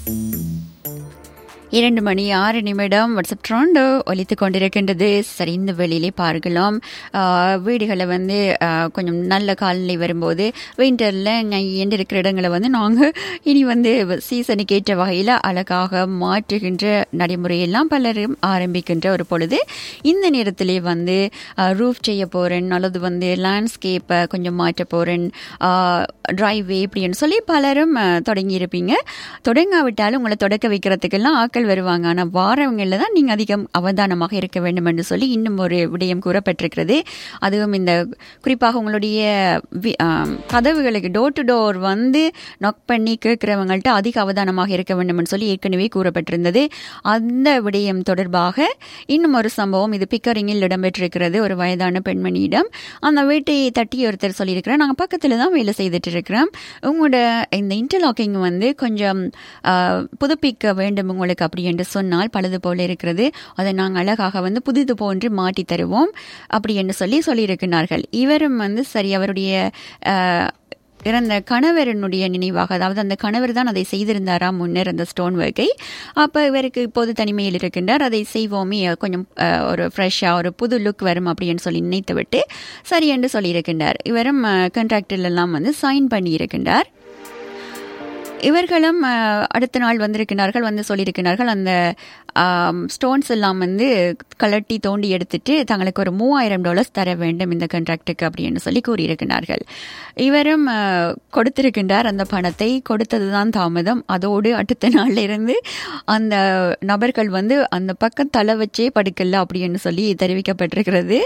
இரண்டு மணி ஆறு நிமிடம் வாட்ஸ்அப் ட்ரோண்டோ ஒலித்து கொண்டிருக்கின்றது சரி இந்த வெளியிலே பார்க்கலாம் ஆஹ், வீடுகளை வந்து ஆஹ், கொஞ்சம் நல்ல காலநிலை வரும்போது விண்டரில் எண்டு இருக்கிற இடங்களை வந்து நாங்கள் இனி வந்து சீசனுக்கு ஏற்ற வகையில் அழகாக மாற்றுகின்ற நடைமுறையெல்லாம் பலரும் ஆரம்பிக்கின்ற ஒரு பொழுது இந்த நேரத்திலே வந்து ரூஃப் செய்ய போகிறேன் அல்லது வந்து லேண்ட்ஸ்கேப்பை கொஞ்சம் மாற்ற போகிறேன் டிரைவே இப்படின்னு சொல்லி பலரும் ஆஹ், தொடங்கியிருப்பீங்க தொடங்காவிட்டாலும் உங்களை தொடக்க வைக்கிறதுக்கெல்லாம் ஆட்கள் வருவாங்க ஆனால் வாரவங்களில் தான் நீங்கள் அதிகம் அவதானமாக இருக்க வேண்டும் என்று சொல்லி இன்னும் ஒரு விடயம் கூறப்பட்டிருக்கிறது அதுவும் இந்த குறிப்பாக உங்களுடைய வி- ஆம், கதவுகளுக்கு டோர் டு டோர் வந்து நாக் பண்ணி கேட்கிறவங்கள்ட்ட அதிக அவதானமாக இருக்க வேண்டும் என்று சொல்லி ஏற்கனவே கூறப்பட்டிருந்தது அந்த விடயம் தொடர்பாக இன்னும் ஒரு சம்பவம் இது பிக்கரிங்கில் இடம்பெற்றிருக்கிறது ஒரு வயதான பெண்மணியிடம் அந்த வீட்டை தட்டி ஒருத்தர் சொல்லியிருக்கிறார் நாங்கள் பக்கத்தில் தான் வேலை செய்துட்டு இருக்கிறோம் உங்களோட இந்த இன்டர்லாக்கிங் வந்து கொஞ்சம் ஆ, புதுப்பிக்க வேண்டும் உங்களுக்கு அப்படி என்று சொன்னால் பழுது போல இருக்கிறது அதை நாங்கள் அழகாக வந்து புதிது போன்று மாட்டி தருவோம் அப்படி என்று சொல்லி சொல்லியிருக்கிறார்கள் இவரும் வந்து சரி அவருடைய ஆ, இறந்த கணவரனுடைய நினைவாக அதாவது அந்த கணவர் தான் அதை செய்திருந்தாராம் முன்னர் அந்த ஸ்டோன் ஒர்க்கை அப்போ இவருக்கு இப்போது தனிமையில் இருக்கின்றார் அதை செய்வோமே கொஞ்சம் அஹ், ஒரு ஃப்ரெஷ்ஷாக ஒரு புது லுக் வரும் அப்படின்னு சொல்லி நினைத்து விட்டு சரி என்று சொல்லியிருக்கின்றார் இவரும் கண்ட்ராக்டில் எல்லாம் வந்து சைன் பண்ணி இருக்கின்றார் இவர்களும் அஹ், அடுத்த நாள் வந்திருக்கிறார்கள் வந்து சொல்லியிருக்கிறார்கள் அந்த ஸ்டோன்ஸ் எல்லாம் வந்து கலட்டி தோண்டி எடுத்துட்டு தங்களுக்கு ஒரு மூவாயிரம் டாலர்ஸ் தர வேண்டும் இந்த கண்ட்ராக்டுக்கு அப்படின்னு சொல்லி கூறியிருக்கிறார்கள் இவரும் அஹ், கொடுத்திருக்கின்றார் அந்த பணத்தை கொடுத்ததுதான் தாமதம் அதோடு அடுத்த நாள்ல இருந்து அந்த நபர்கள் வந்து அந்த பக்கம் தலை வச்சே படுக்கல அப்படின்னு சொல்லி தெரிவிக்கப்பட்டிருக்கிறது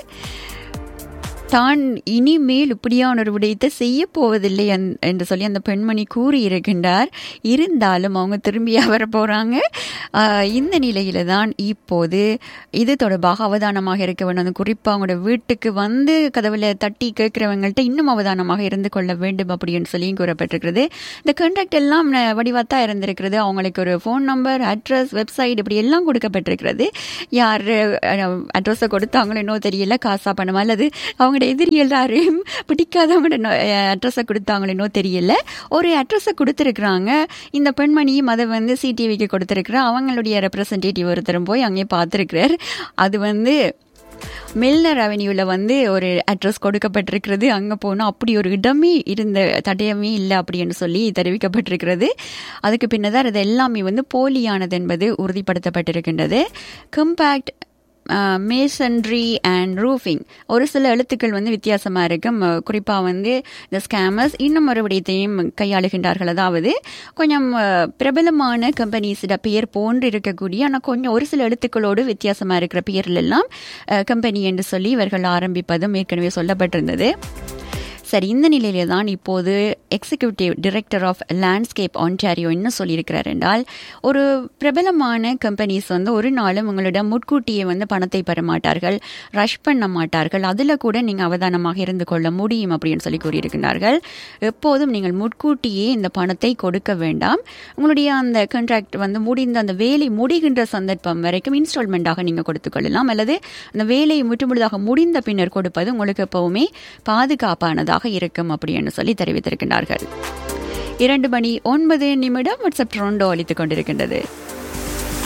தான் இனிமேல் இப்படியான ஒரு விடயத்தை செய்ய போவதில்லை என்- என்று சொல்லி அந்த பெண்மணி கூறியிருக்கின்றார் இருந்தாலும் அவங்க திரும்பி வர போறாங்க ஆஹ், இந்த நிலையில தான் இப்போது இது தொடர்பாக அவதானமாக இருக்க வேண்டும் அது குறிப்பாக அவங்களோட வீட்டுக்கு வந்து கதவுல தட்டி கேட்கிறவங்கள்ட்ட இன்னும் அவதானமாக இருந்து கொள்ள வேண்டும் அப்படின்னு சொல்லியும் கூறப்பட்டிருக்கிறது இந்த கான்டாக்ட் எல்லாம் வடிவாத்தா இருந்திருக்கிறது அவங்களுக்கு ஒரு ஃபோன் நம்பர் அட்ரஸ் வெப்சைட் இப்படி எல்லாம் கொடுக்கப்பட்டிருக்கிறது யார் அட்ரஸை கொடுத்தாங்களோ இன்னும் தெரியல காசா பணமா அல்லது அவங்களோட எதிரிகள் யாரையும் பிடிக்காதவங்களோட அட்ரஸை கொடுத்தாங்களோ இன்னும் தெரியல ஒரு அட்ரஸை கொடுத்துருக்குறாங்க இந்த பெண்மணியும் அதை வந்து சிடிவிக்கு கொடுத்துருக்குற அவங்களுடைய ரெப்ரசன்டேட்டிவ் ஒருத்தரும் போய் அங்கே பார்த்துருக்கிறார் அது வந்து மில்னர் அவென்யூவில் வந்து ஒரு அட்ரஸ் கொடுக்கப்பட்டிருக்கிறது அங்கே போனால் அப்படி ஒரு இடமே இருந்த தடயமே இல்லை அப்படின்னு சொல்லி தெரிவிக்கப்பட்டிருக்கிறது அதுக்கு பின்னதான் அது எல்லாமே வந்து போலியானது என்பது உறுதிப்படுத்தப்பட்டிருக்கின்றது கம்பேக்ட் மேசன்ட்ரி அண்ட் ரூஃபிங் ஒரு சில எழுத்துக்கள் வந்து வித்தியாசமாக இருக்கும் குறிப்பாக வந்து இந்த ஸ்கேமர்ஸ் இன்னும் ஒரு விடயத்தையும் கையாளுகின்றார்கள் அதாவது கொஞ்சம் அஹ், பிரபலமான கம்பெனிஸோட பெயர் போன்று இருக்கக்கூடிய ஆனால் கொஞ்சம் ஒரு சில எழுத்துக்களோடு வித்தியாசமாக இருக்கிற பெயரில் எல்லாம் கம்பெனி என்று சொல்லி இவர்கள் ஆரம்பிப்பதும் ஏற்கனவே சொல்லப்பட்டிருந்தது சரி இந்த நிலையில தான் இப்போது executive director of landscape Ontario என்ன சொல்லியிருக்கிறார் என்றால் ஒரு பிரபலமான கம்பெனிஸ் வந்து ஒரு நாளும் உங்களிடம் முட்கூட்டியே வந்து பணத்தை பெற மாட்டார்கள் ரஷ் பண்ண மாட்டார்கள் அதில் கூட நீங்கள் அவதானமாக இருந்து கொள்ள முடியும் அப்படின்னு சொல்லி கூறியிருக்கிறார்கள் எப்போதும் நீங்கள் முட்கூட்டியே இந்த பணத்தை கொடுக்க வேண்டாம் உங்களுடைய அந்த கான்ட்ராக்ட் வந்து முடிந்த அந்த வேலை முடிகின்ற சந்தர்ப்பம் வரைக்கும் இன்ஸ்டால்மெண்ட்டாக நீங்கள் கொடுத்துக்கொள்ளலாம் அல்லது அந்த வேலை முற்றுமுழுதாக முடிந்த பின்னர் கொடுப்பது உங்களுக்கு எப்பவுமே பாதுகாப்பானதாக இருக்கும் அப்படின்னு சொல்லி தெரிவித்திருக்கிறார்கள் இரண்டு மணி ஒன்பது நிமிடம் வாட்ஸ்அப் ட்ரோண்டோ அளித்துக் கொண்டிருக்கின்றது